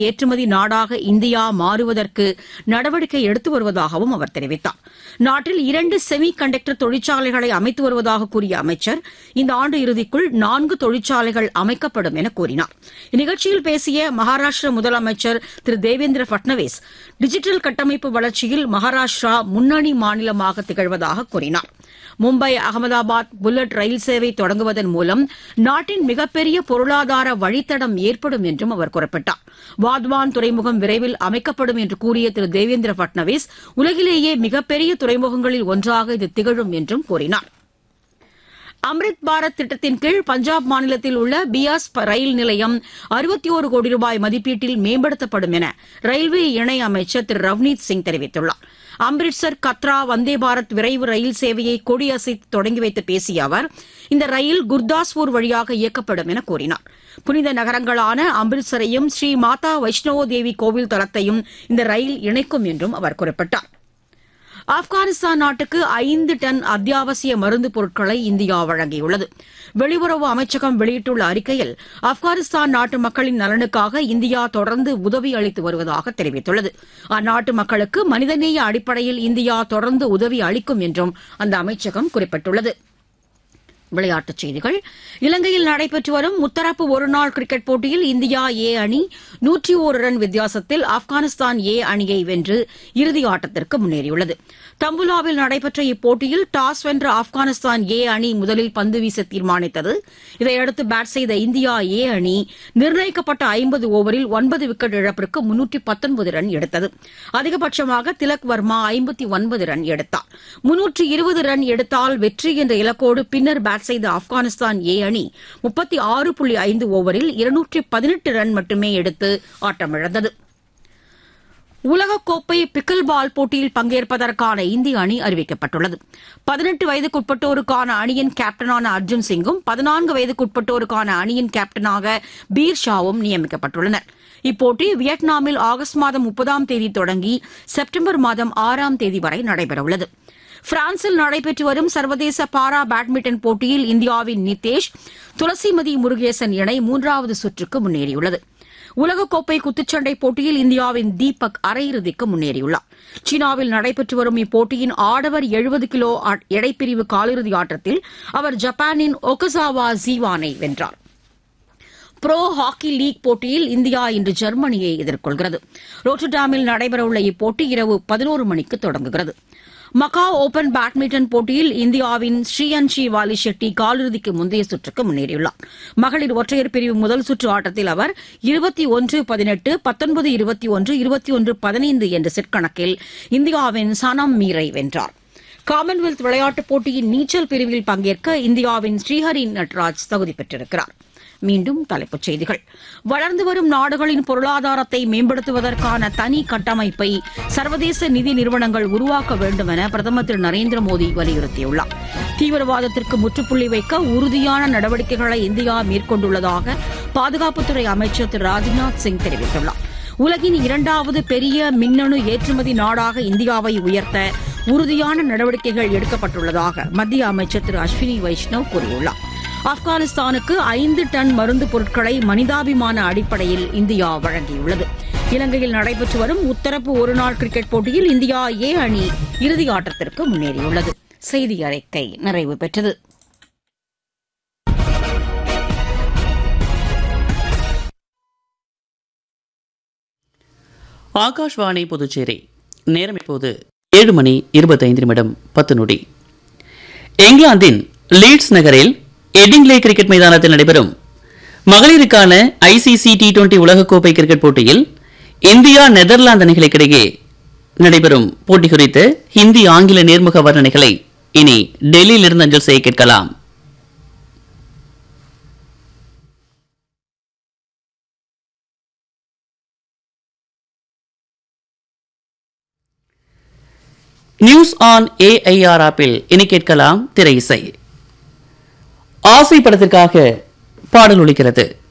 ஏற்றுமதி நாடாக இந்தியா மாறுவதற்கு நடவடிக்கை எடுத்து வருவதாகவும் அவர் தெரிவித்தார் நாட்டில் இரண்டு செமி கண்டக்டர் தொழிற்சாலைகளை அமைத்து வருவதாக கூறிய அமைச்சர் இந்த ஆண்டு இறுதிக்குள் நான்கு தொழிற்சாலைகள் அமைக்கப்படும் என கூறினார் இந்நிகழ்ச்சியில் பேசிய மகாராஷ்டிர முதலமைச்சர் திரு தேவேந்திர பட்னவிஸ் டிஜிட்டல் கட்டமைப்பு வளர்ச்சியில் மகாராஷ்டிரா முன்னணி மாநிலமாக திகழ்வதாக கூறினார் மும்பை அகமதாபாத் புல்லட் ரயில் சேவை தொடங்குவதன் மூலம் நாட்டின் மிகப்பெரிய பொருளாதார வழித்தடம் ஏற்படும் என்றும் அவர் குறிப்பிட்டார் வாத்வான் துறைமுகம் விரைவில் அமைக்கப்படும் என்று கூறிய திரு தேவேந்திர பட்னவிஸ் உலகிலேயே மிகப்பெரிய துறைமுகங்களில் ஒன்றாக இது திகழும் என்றும் கூறினார் அம்ரித் பாரத் திட்டத்தின் கீழ் பஞ்சாப் மாநிலத்தில் உள்ள பியாஸ் ப- ரயில் நிலையம் அறுபத்தி ஒரு கோடி ரூபாய் மதிப்பீட்டில் மேம்படுத்தப்படும் என ரயில்வே இணை அமைச்சர் திரு ரவ்னீத் சிங் தெரிவித்துள்ளார் அம்ரிட்சர் கத்ரா வந்தே பாரத் விரைவு ரயில் சேவையை கொடியசைத்து தொடங்கி வைத்து பேசிய அவர் இந்த ரயில் குர்தாஸ்பூர் வழியாக இயக்கப்படும் என கூறினார் புனித நகரங்களான அம்ரிட்சரையும் ஸ்ரீ மாதா வைஷ்ணவோ தேவி கோவில் தளத்தையும் இந்த ரயில் இணைக்கும் என்றும் அவர் குறிப்பிட்டார் ஆப்கானிஸ்தான் நாட்டுக்கு ஐந்து டன் அத்தியாவசிய மருந்து பொருட்களை இந்தியா வழங்கியுள்ளது வெளியுறவு அமைச்சகம் வெளியிட்டுள்ள அறிக்கையில் ஆப்கானிஸ்தான் நாட்டு மக்களின் நலனுக்காக இந்தியா தொடர்ந்து உதவி அளித்து வருவதாக தெரிவித்துள்ளது அந்நாட்டு மக்களுக்கு மனிதநேய அடிப்படையில் இந்தியா தொடர்ந்து உதவி அளிக்கும் என்றும் அந்த அமைச்சகம் குறிப்பிட்டுள்ளது விளையாட்டுச் செய்திகள் இலங்கையில் நடைபெற்று வரும் முத்தரப்பு ஒருநாள் கிரிக்கெட் போட்டியில் இந்தியா ஏ அணி நூற்றி ஒரு ரன் வித்தியாசத்தில் ஆப்கானிஸ்தான் ஏ அணியை வென்று இறுதி ஆட்டத்திற்கு முன்னேறியுள்ளது தம்புலாவில் நடைபெற்ற இப்போட்டியில் டாஸ் வென்ற ஆப்கானிஸ்தான் ஏ அணி முதலில் பந்து வீச தீர்மானித்தது இதையடுத்து பேட் செய்த இந்தியா ஏ அணி நிர்ணயிக்கப்பட்ட ஐம்பது ஓவரில் ஒன்பது விக்கெட் இழப்பிற்கு முன்னூற்றி பத்தொன்பது ரன் எடுத்தது அதிகபட்சமாக திலக் வர்மா ஐம்பத்தி ஒன்பது ரன் எடுத்தார் முன்னூற்று இருபது ரன் எடுத்தால் வெற்றி என்ற இலக்கோடு பின்னர் பேட் செய்த ஆப்கானிஸ்தான் ஏ அணி முப்பத்தி ஆறு புள்ளி ஐந்து ஓவரில் இருநூற்றி பதினெட்டு ரன் மட்டுமே எடுத்து ஆட்டமிழந்தது உலகக்கோப்பை பிக்கில் பால் போட்டியில் பங்கேற்பதற்கான இந்திய அணி அறிவிக்கப்பட்டுள்ளது பதினெட்டு வயதுக்குட்பட்டோருக்கான அணியின் கேப்டனான அர்ஜுன் சிங்கும் பதினான்கு வயதுக்குட்பட்டோருக்கான அணியின் கேப்டனாக பீர் ஷாவும் நியமிக்கப்பட்டுள்ளனர் இப்போட்டி வியட்நாமில் ஆகஸ்ட் மாதம் முப்பதாம் தேதி தொடங்கி செப்டம்பர் மாதம் ஆறாம் தேதி வரை நடைபெறவுள்ளது பிரான்சில் நடைபெற்று வரும் சர்வதேச பாரா பேட்மிண்டன் போட்டியில் இந்தியாவின் நிதேஷ் துளசிமதி முருகேசன் இணை மூன்றாவது சுற்றுக்கு முன்னேறியுள்ளது உலகக்கோப்பை குத்துச்சண்டை போட்டியில் இந்தியாவின் தீபக் அரையிறுதிக்கு முன்னேறியுள்ளார் சீனாவில் நடைபெற்று வரும் இப்போட்டியின் ஆடவர் எழுபது கிலோ ஆ- எடைப்பிரிவு காலிறுதி ஆட்டத்தில் அவர் ஜப்பானின் ஒகசாவா ஜீவானை வென்றார் ப்ரோ ஹாக்கி லீக் போட்டியில் இந்தியா இன்று ஜெர்மனியை எதிர்கொள்கிறது ரோட்டர்டாமில் நடைபெறவுள்ள இப்போட்டி இரவு பதினோரு மணிக்கு தொடங்குகிறது மகாவ் ஓபன் பேட்மிண்டன் போட்டியில் இந்தியாவின் ஸ்ரீயன்ஷி வாலி ஷெட்டி காலிறுதிக்கு முந்தைய சுற்றுக்கு முன்னேறியுள்ளார் மகளிர் ஒற்றையர் பிரிவு முதல் சுற்று ஆட்டத்தில் அவர் இருபத்தி ஒன்று பதினெட்டு பத்தொன்பது இருபத்தி ஒன்று இருபத்தி ஒன்று பதினைந்து என்ற செட் கணக்கில் இந்தியாவின் சனம் மீரை வென்றார் காமன்வெல்த் விளையாட்டுப் போட்டியின் நீச்சல் பிரிவில் பங்கேற்க இந்தியாவின் ஸ்ரீஹரி நட்ராஜ் தகுதி பெற்றிருக்கிறார் மீண்டும் தலைப்புச் செய்திகள் வளர்ந்து வரும் நாடுகளின் பொருளாதாரத்தை மேம்படுத்துவதற்கான தனி கட்டமைப்பை சர்வதேச நிதி நிறுவனங்கள் உருவாக்க வேண்டும் என பிரதமர் திரு நரேந்திர மோடி வலியுறுத்தியுள்ளார் தீவிரவாதத்திற்கு முற்றுப்புள்ளி வைக்க உறுதியான நடவடிக்கைகளை இந்தியா மேற்கொண்டுள்ளதாக பாதுகாப்புத்துறை அமைச்சர் திரு ராஜ்நாத் சிங் தெரிவித்துள்ளார் உலகின் இரண்டாவது பெரிய மின்னணு ஏற்றுமதி நாடாக இந்தியாவை உயர்த்த உறுதியான நடவடிக்கைகள் எடுக்கப்பட்டுள்ளதாக மத்திய அமைச்சர் திரு அஸ்வினி வைஷ்ணவ் கூறியுள்ளார் ஆப்கானிஸ்தானுக்கு ஐந்து டன் மருந்து பொருட்களை மனிதாபிமான அடிப்படையில் இந்தியா வழங்கியுள்ளது இலங்கையில் நடைபெற்று வரும் முத்தரப்பு ஒருநாள் கிரிக்கெட் போட்டியில் இந்தியா ஏ அணி இறுதி ஆட்டத்திற்கு முன்னேறியுள்ளது செய்தி அறிக்கை நிறைவு பெற்றது ஆகாஷ்வாணி புதுச்சேரி நேரம் இப்போது ஏழு மணி இருபத்தைந்து நிமிடம் பத்து நொடி இங்கிலாந்தின் லீட்ஸ் நகரில் எடிங்லே கிரிக்கெட் மைதானத்தில் நடைபெறும் மகளிருக்கான ஐசிசி டி டுவெண்டி உலகக்கோப்பை கிரிக்கெட் போட்டியில் இந்தியா நெதர்லாந்து அணிகளுக்கிடையே நடைபெறும் போட்டி குறித்து ஹிந்தி ஆங்கில நேர்முக வர்ணனைகளை இனி டெல்லியிலிருந்து அஞ்சல் செய்ய கேட்கலாம் நியூஸ் ஆன் ஏஐஆர் ஆப்பில் இனி கேட்கலாம் திரை இசை ஆசை படத்திற்காக பாடல் ஒலிக்கிறது